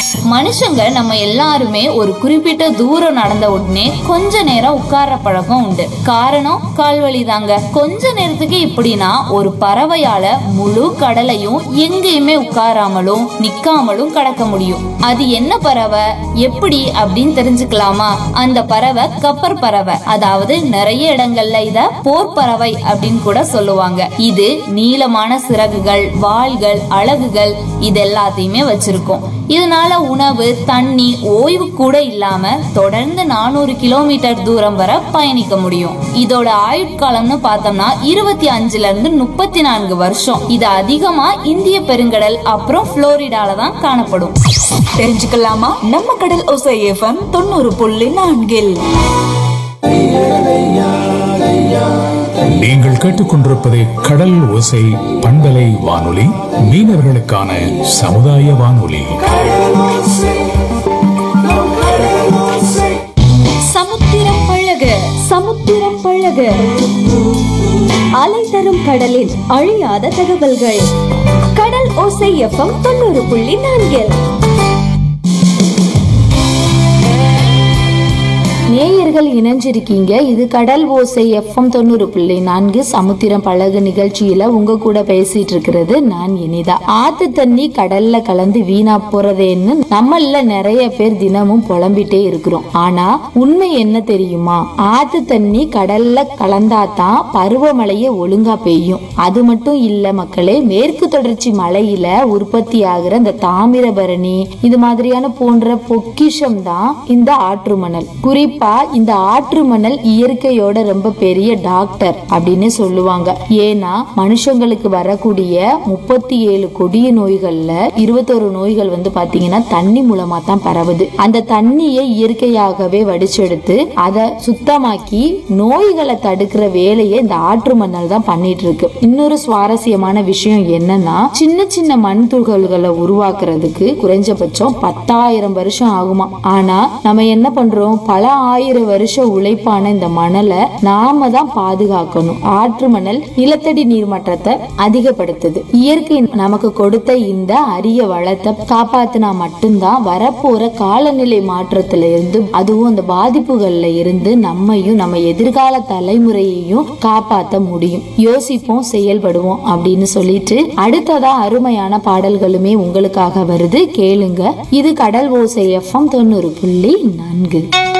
மனுஷங்க நம்ம எல்லாருமே ஒரு குறிப்பிட்ட தூரம் நடந்த உடனே கொஞ்ச நேரம் உட்கார்ற பழக்கம் உண்டு காரணம் கால்வலி தாங்க கொஞ்ச நேரத்துக்கு இப்படின்னா ஒரு பறவையால முழு கடலையும் எங்கேயுமே உட்காராமலும் நிக்காமலும் கடக்க முடியும் அது என்ன பறவை எப்படி அப்படின்னு தெரிஞ்சுக்கலாமா அந்த பறவை கப்பர் பறவை அதாவது நிறைய இடங்கள்ல இத போர் பறவை அப்படின்னு கூட சொல்லுவாங்க இது நீளமான சிறகுகள் வாள்கள் அலகுகள் இது எல்லாத்தையுமே வச்சிருக்கும் இதனால உணவு தண்ணி ஓய்வு கூட இல்லாம தொடர்ந்து நானூறு கிலோமீட்டர் தூரம் வரை பயணிக்க முடியும் இதோட ஆயுட்காலம்னு பார்த்தோம்னா இருபத்தி அஞ்சுல இருந்து முப்பத்தி நான்கு வருஷம் இது அதிகமா இந்திய பெருங்கடல் அப்புறம் புளோரிடால தான் காணப்படும் தெரிஞ்சுக்கலாமா நம்ம கடல் ஒசை எஃப்எம் தொண்ணூறு புள்ளி நான்கில் நீங்கள் கேட்டுக்கொண்டிருப்பது கடல் ஓசை பண்பலை வானொலி மீனவர்களுக்கான சமுதாய வானொலி சமுத்திரம் பழக சமுத்திரம் பழக அலை தரும் கடலின் அழியாத தகவல்கள் கடல் ஓசை எஃப்எம் தொண்ணூறு புள்ளி நான்கில் நேயர்கள் இணைஞ்சிருக்கீங்க இது கடல் ஓசை எஃப்எம் தொண்ணூறு புள்ளி நான்கு சமுத்திரம் பழகு நிகழ்ச்சியில உங்க கூட பேசிட்டு இருக்கிறது நான் இனிதா ஆத்து தண்ணி கடல்ல கலந்து வீணா போறதேன்னு நம்மள நிறைய பேர் தினமும் புலம்பிட்டே இருக்கிறோம் ஆனா உண்மை என்ன தெரியுமா ஆத்து தண்ணி கடல்ல கலந்தாதான் பருவமழையே ஒழுங்கா பெய்யும் அது மட்டும் இல்ல மக்களே மேற்கு தொடர்ச்சி மலையில உற்பத்தி ஆகிற இந்த தாமிரபரணி இது மாதிரியான போன்ற பொக்கிஷம் தான் இந்த ஆற்று மணல் குறிப்பா இந்த ஆற்று மணல் இயற்கையோட ரொம்ப பெரிய டாக்டர் அப்படின்னு சொல்லுவாங்க ஏன்னா மனுஷங்களுக்கு வரக்கூடிய முப்பத்தி ஏழு கொடிய நோய்கள்ல இருபத்தோரு நோய்கள் வந்து பாத்தீங்கன்னா தண்ணி மூலமா தான் பரவுது அந்த தண்ணியை இயற்கையாகவே வடிச்செடுத்து அதை சுத்தமாக்கி நோய்களை தடுக்கிற வேலையை இந்த ஆற்று மணல் தான் பண்ணிட்டு இருக்கு இன்னொரு சுவாரஸ்யமான விஷயம் என்னன்னா சின்ன சின்ன மண் துகள்களை உருவாக்குறதுக்கு குறைஞ்சபட்சம் பத்தாயிரம் வருஷம் ஆகுமா ஆனா நம்ம என்ன பண்றோம் பல ஆயிரம் வருஷம் உழைப்பான இந்த மணலை நாம தான் பாதுகாக்கணும் ஆற்று மணல் நிலத்தடி நீர்மட்டத்தை அதிகப்படுத்துது இயற்கை நமக்கு கொடுத்த இந்த அரிய வளத்தை காப்பாத்தினா மட்டும்தான் வரப்போற காலநிலை மாற்றத்துல இருந்து அதுவும் அந்த பாதிப்புகள்ல இருந்து நம்மையும் நம்ம எதிர்கால தலைமுறையையும் காப்பாத்த முடியும் யோசிப்போம் செயல்படுவோம் அப்படின்னு சொல்லிட்டு அடுத்ததா அருமையான பாடல்களுமே உங்களுக்காக வருது கேளுங்க இது கடல் ஓசை எஃப்எம் தொண்ணூறு புள்ளி நான்கு